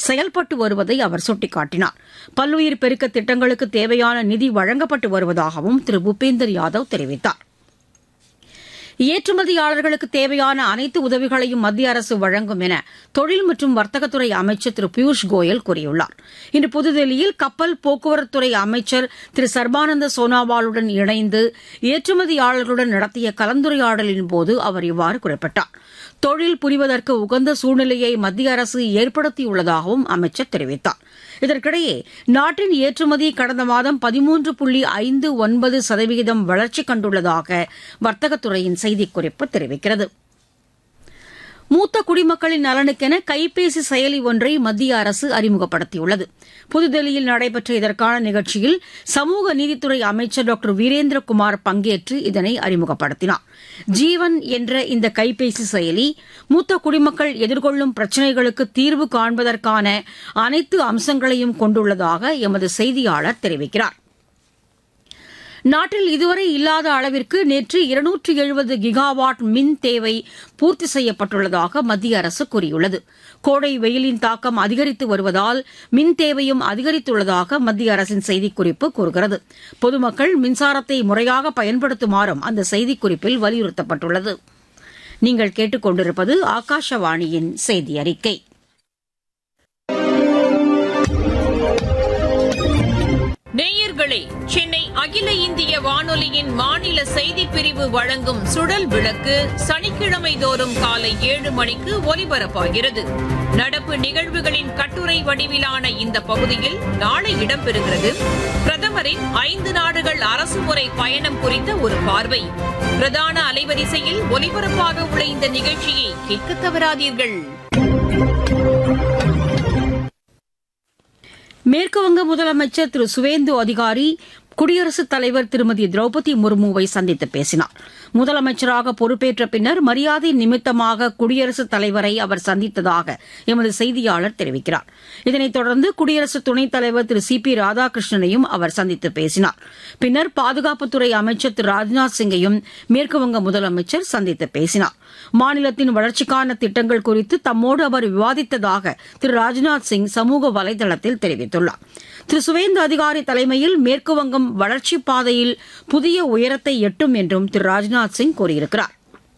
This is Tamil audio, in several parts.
செயல்பட்டு வருவதை அவர் சுட்டிக்காட்டினார் பல்லுயிர் பெருக்க திட்டங்களுக்கு தேவையான நிதி வழங்கப்பட்டு வருவதாகவும் திரு பூபேந்தர் யாதவ் தெரிவித்தார் ஏற்றுமதியாளர்களுக்கு தேவையான அனைத்து உதவிகளையும் மத்திய அரசு வழங்கும் என தொழில் மற்றும் வர்த்தகத்துறை அமைச்சர் திரு பியூஷ் கோயல் கூறியுள்ளார் இன்று புதுதில்லியில் கப்பல் போக்குவரத்துறை அமைச்சர் திரு சர்பானந்த சோனாவாலுடன் இணைந்து ஏற்றுமதியாளர்களுடன் நடத்திய கலந்துரையாடலின் போது அவர் இவ்வாறு குறிப்பிட்டார் தொழில் புரிவதற்கு உகந்த சூழ்நிலையை மத்திய அரசு ஏற்படுத்தியுள்ளதாகவும் அமைச்சர் தெரிவித்தார் இதற்கிடையே நாட்டின் ஏற்றுமதி கடந்த மாதம் பதிமூன்று புள்ளி ஐந்து ஒன்பது சதவிகிதம் வளர்ச்சி கண்டுள்ளதாக வர்த்தகத்துறையின் செய்திக்குறிப்பு தெரிவிக்கிறது மூத்த குடிமக்களின் நலனுக்கென கைபேசி செயலி ஒன்றை மத்திய அரசு அறிமுகப்படுத்தியுள்ளது புதுதில்லியில் நடைபெற்ற இதற்கான நிகழ்ச்சியில் சமூக நீதித்துறை அமைச்சர் டாக்டர் வீரேந்திரகுமார் பங்கேற்று இதனை அறிமுகப்படுத்தினார் ஜீவன் என்ற இந்த கைபேசி செயலி மூத்த குடிமக்கள் எதிர்கொள்ளும் பிரச்சினைகளுக்கு தீர்வு காண்பதற்கான அனைத்து அம்சங்களையும் கொண்டுள்ளதாக எமது செய்தியாளர் தெரிவிக்கிறார் நாட்டில் இதுவரை இல்லாத அளவிற்கு நேற்று இருநூற்று எழுபது கிகாவாட் மின் தேவை பூர்த்தி செய்யப்பட்டுள்ளதாக மத்திய அரசு கூறியுள்ளது கோடை வெயிலின் தாக்கம் அதிகரித்து வருவதால் மின் தேவையும் அதிகரித்துள்ளதாக மத்திய அரசின் செய்திக்குறிப்பு கூறுகிறது பொதுமக்கள் மின்சாரத்தை முறையாக பயன்படுத்துமாறும் அந்த செய்திக்குறிப்பில் வலியுறுத்தப்பட்டுள்ளது நீங்கள் கேட்டுக்கொண்டிருப்பது ஆகாஷவாணியின் செய்தி அறிக்கை நேயர்களே சென்னை அகில இந்திய வானொலியின் மாநில செய்திப் பிரிவு வழங்கும் சுடல் விளக்கு சனிக்கிழமை தோறும் காலை ஏழு மணிக்கு ஒலிபரப்பாகிறது நடப்பு நிகழ்வுகளின் கட்டுரை வடிவிலான இந்த பகுதியில் நாளை இடம்பெறுகிறது பிரதமரின் ஐந்து நாடுகள் அரசுமுறை பயணம் குறித்த ஒரு பார்வை பிரதான அலைவரிசையில் ஒலிபரப்பாக உள்ள இந்த நிகழ்ச்சியை கேட்க தவறாதீர்கள் மேற்குவங்க முதலமைச்சர் திரு சுவேந்து அதிகாரி குடியரசுத் தலைவர் திருமதி திரௌபதி முர்முவை சந்தித்து பேசினார் முதலமைச்சராக பொறுப்பேற்ற பின்னர் மரியாதை நிமித்தமாக குடியரசுத் தலைவரை அவர் சந்தித்ததாக எமது செய்தியாளர் தெரிவிக்கிறார் இதனைத் தொடர்ந்து குடியரசு துணைத் தலைவர் திரு சி பி ராதாகிருஷ்ணனையும் அவர் சந்தித்து பேசினார் பின்னர் பாதுகாப்புத்துறை அமைச்சர் திரு ராஜ்நாத் சிங்கையும் மேற்குவங்க முதலமைச்சர் சந்தித்து பேசினார் மாநிலத்தின் வளர்ச்சிக்கான திட்டங்கள் குறித்து தம்மோடு அவர் விவாதித்ததாக திரு ராஜ்நாத் சிங் சமூக வலைதளத்தில் தெரிவித்துள்ளார் திரு சுவேந்து அதிகாரி தலைமையில் மேற்குவங்கம் வளர்ச்சிப் பாதையில் புதிய உயரத்தை எட்டும் என்றும் திரு ராஜ்நாத் சிங் கூறியிருக்கிறார்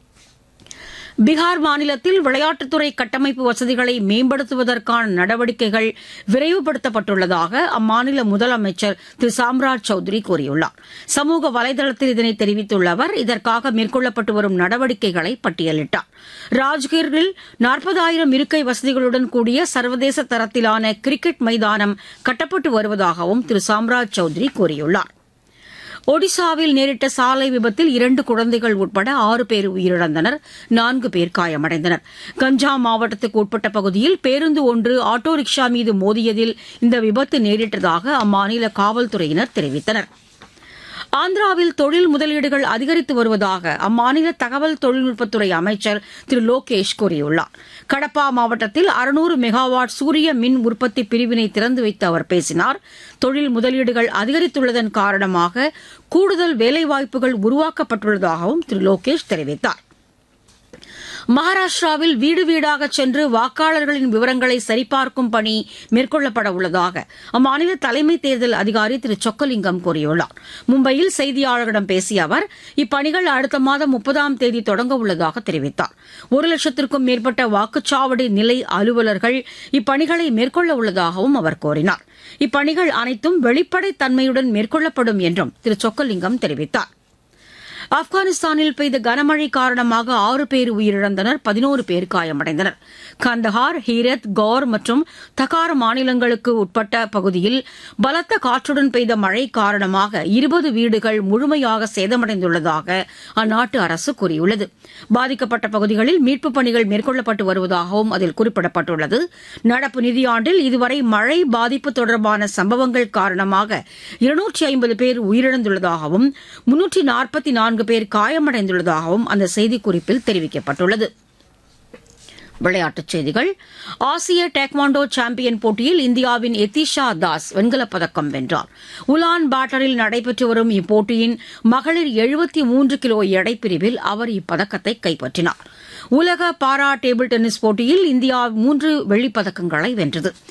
பீகார் மாநிலத்தில் விளையாட்டுத்துறை கட்டமைப்பு வசதிகளை மேம்படுத்துவதற்கான நடவடிக்கைகள் விரைவுபடுத்தப்பட்டுள்ளதாக அம்மாநில முதலமைச்சர் திரு சாம்ராஜ் சௌத்ரி கூறியுள்ளார் சமூக வலைதளத்தில் இதனை தெரிவித்துள்ள அவர் இதற்காக மேற்கொள்ளப்பட்டு வரும் நடவடிக்கைகளை பட்டியலிட்டார் ராஜ்கிரில் நாற்பதாயிரம் இருக்கை வசதிகளுடன் கூடிய சர்வதேச தரத்திலான கிரிக்கெட் மைதானம் கட்டப்பட்டு வருவதாகவும் திரு சாம்ராஜ் சௌத்ரி கூறியுள்ளார் ஒடிசாவில் நேரிட்ட சாலை விபத்தில் இரண்டு குழந்தைகள் உட்பட ஆறு பேர் உயிரிழந்தனர் நான்கு பேர் காயமடைந்தனர் கஞ்சா மாவட்டத்துக்கு உட்பட்ட பகுதியில் பேருந்து ஒன்று ஆட்டோ ரிக்ஷா மீது மோதியதில் இந்த விபத்து நேரிட்டதாக அம்மாநில காவல்துறையினர் தெரிவித்தனர் ஆந்திராவில் தொழில் முதலீடுகள் அதிகரித்து வருவதாக அம்மாநில தகவல் தொழில்நுட்பத்துறை அமைச்சர் திரு லோகேஷ் கூறியுள்ளார் கடப்பா மாவட்டத்தில் அறுநூறு மெகாவாட் சூரிய மின் உற்பத்தி பிரிவினை திறந்து வைத்து அவர் பேசினார் தொழில் முதலீடுகள் அதிகரித்துள்ளதன் காரணமாக கூடுதல் வேலைவாய்ப்புகள் உருவாக்கப்பட்டுள்ளதாகவும் திரு லோகேஷ் தெரிவித்தார் மகாராஷ்டிராவில் வீடு வீடாக சென்று வாக்காளர்களின் விவரங்களை சரிபார்க்கும் பணி மேற்கொள்ளப்பட உள்ளதாக அம்மாநில தலைமை தேர்தல் அதிகாரி திரு சொக்கலிங்கம் கூறியுள்ளார் மும்பையில் செய்தியாளர்களிடம் பேசிய அவர் இப்பணிகள் அடுத்த மாதம் முப்பதாம் தேதி தொடங்க உள்ளதாக தெரிவித்தார் ஒரு லட்சத்திற்கும் மேற்பட்ட வாக்குச்சாவடி நிலை அலுவலர்கள் இப்பணிகளை மேற்கொள்ள உள்ளதாகவும் அவர் கூறினார் இப்பணிகள் அனைத்தும் வெளிப்படைத் தன்மையுடன் மேற்கொள்ளப்படும் என்றும் திரு சொக்கலிங்கம் தெரிவித்தார் ஆப்கானிஸ்தானில் பெய்த கனமழை காரணமாக ஆறு பேர் உயிரிழந்தனர் பதினோரு பேர் காயமடைந்தனர் கந்தஹார் ஹீரத் கௌர் மற்றும் தகார் மாநிலங்களுக்கு உட்பட்ட பகுதியில் பலத்த காற்றுடன் பெய்த மழை காரணமாக இருபது வீடுகள் முழுமையாக சேதமடைந்துள்ளதாக அந்நாட்டு அரசு கூறியுள்ளது பாதிக்கப்பட்ட பகுதிகளில் மீட்புப் பணிகள் மேற்கொள்ளப்பட்டு வருவதாகவும் அதில் குறிப்பிடப்பட்டுள்ளது நடப்பு நிதியாண்டில் இதுவரை மழை பாதிப்பு தொடர்பான சம்பவங்கள் காரணமாக இருநூற்றி ஐம்பது பேர் உயிரிழந்துள்ளதாகவும் முன்னூற்றி நாற்பத்தி நான்கு பேர் காயமடைந்துள்ளதாகவும் அந்த செய்திக்குறிப்பில் தெரிவிக்கப்பட்டுள்ளது விளையாட்டுச் செய்திகள் ஆசிய டேக்வாண்டோ சாம்பியன் போட்டியில் இந்தியாவின் எத்திஷா தாஸ் வெண்கலப் பதக்கம் வென்றார் உலான் பாட்டரில் நடைபெற்று வரும் இப்போட்டியின் மகளிர் எழுபத்தி மூன்று கிலோ எடைப்பிரிவில் அவர் இப்பதக்கத்தை கைப்பற்றினார் உலக பாரா டேபிள் டென்னிஸ் போட்டியில் இந்தியா மூன்று வெள்ளிப் பதக்கங்களை வென்றது